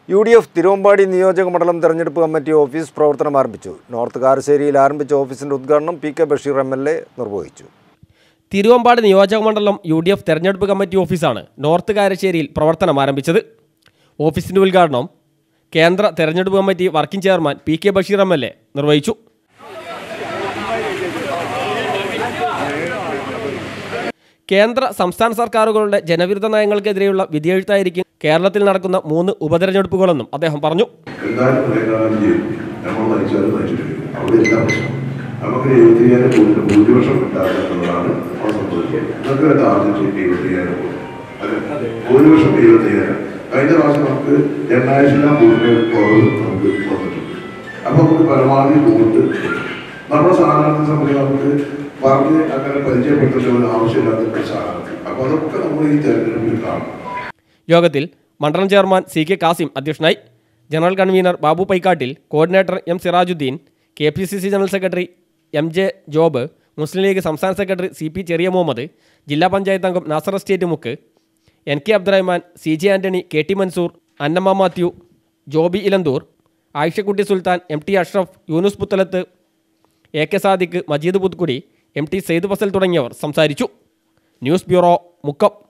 U D F Thiruvambady നിയോജക മണ്ഡലം തെരഞ്ഞെടുപ്പ് കമ്മിറ്റി ഓഫീസ് പ്രവർത്തനം ആരംഭിച്ചു നോർത്ത് കാരശ്ശേരിയിൽ ആരംഭിച്ച ഓഫീസിന്റെ ഉദ്ഘാടനം P K Basheer M L A നിർവഹിച്ചു തിരുവമ്പാട് നിയോജകമണ്ഡലം യു ഡി എഫ് തെരഞ്ഞെടുപ്പ് കമ്മിറ്റി ഓഫീസാണ് നോർത്ത് കാരശ്ശേരിയിൽ പ്രവർത്തനം ആരംഭിച്ചത് ഓഫീസിന്റെ ഉദ്ഘാടനം കേന്ദ്ര തെരഞ്ഞെടുപ്പ് committee working chairman P K Basheer M L A നിർവഹിച്ചു കേന്ദ്ര സംസ്ഥാന സർക്കാരുകളുടെ ജനവിരുദ്ധ നയങ്ങൾക്കെതിരെയുള്ള വിധിയെഴുത്തായിരിക്കും കേരളത്തിൽ നടക്കുന്ന മൂന്ന് ഉപതെരഞ്ഞെടുപ്പുകളെന്നും അദ്ദേഹം പറഞ്ഞു എന്തായാലും കുറേക്കാലം ചെയ്യും നമ്മൾ നയിച്ചാലും നയിച്ചിട്ടില്ല അവിടെ എല്ലാ പ്രശ്നം നമുക്ക് എഴുപത്തിയ്യായിരം കോടിയുടെ ഭൂരിപക്ഷം കിട്ടാതെ എന്നുള്ളതാണ് അവിടെ സംഭവിക്കുന്നത് നിങ്ങൾക്ക് ടാർഗറ്റ് എഴുപത്തിയ്യായിരം കോടി അതെ ഭൂരിപക്ഷം എഴുപത്തിയ്യായിരം കഴിഞ്ഞ പ്രാവശ്യം നമുക്ക് എണ്ണായിരം കോടിയുടെ കുറവ് നമുക്ക് വന്നിട്ടുണ്ട് അപ്പൊ നമുക്ക് പരമാവധി വോട്ട് നമ്മുടെ സ്ഥാനാർത്ഥി സംബന്ധിച്ച് നമുക്ക് പറഞ്ഞ് അങ്ങനെ പരിചയപ്പെടുത്തേണ്ട ആവശ്യമില്ലാത്ത ഒരു സ്ഥാനാർത്ഥി അപ്പൊ അതൊക്കെ നമ്മൾ ഈ തെരഞ്ഞെടുപ്പിൽ കാണും യോഗത്തിൽ മണ്ഡലം ചെയർമാൻ സി കെ കാസിം അധ്യക്ഷനായി general convener Babu Paikkattil coordinator M Sirajuddin K P C C general secretary M J Job Muslim League സംസ്ഥാന secretary C P Cheriya Muhammad ജില്ലാ പഞ്ചായത്ത് അംഗം Nasar estate Mukku N K Abdurahman C J Antony K T Mansoor Annamma Mathew Joby Elanthoor Ayishakutty Sultan M T Ashraf Yunus Puthalath A K Sadiq Majeed Puthukudi M T Sayed Fasal തുടങ്ങിയവർ സംസാരിച്ചു news bureau Mukkam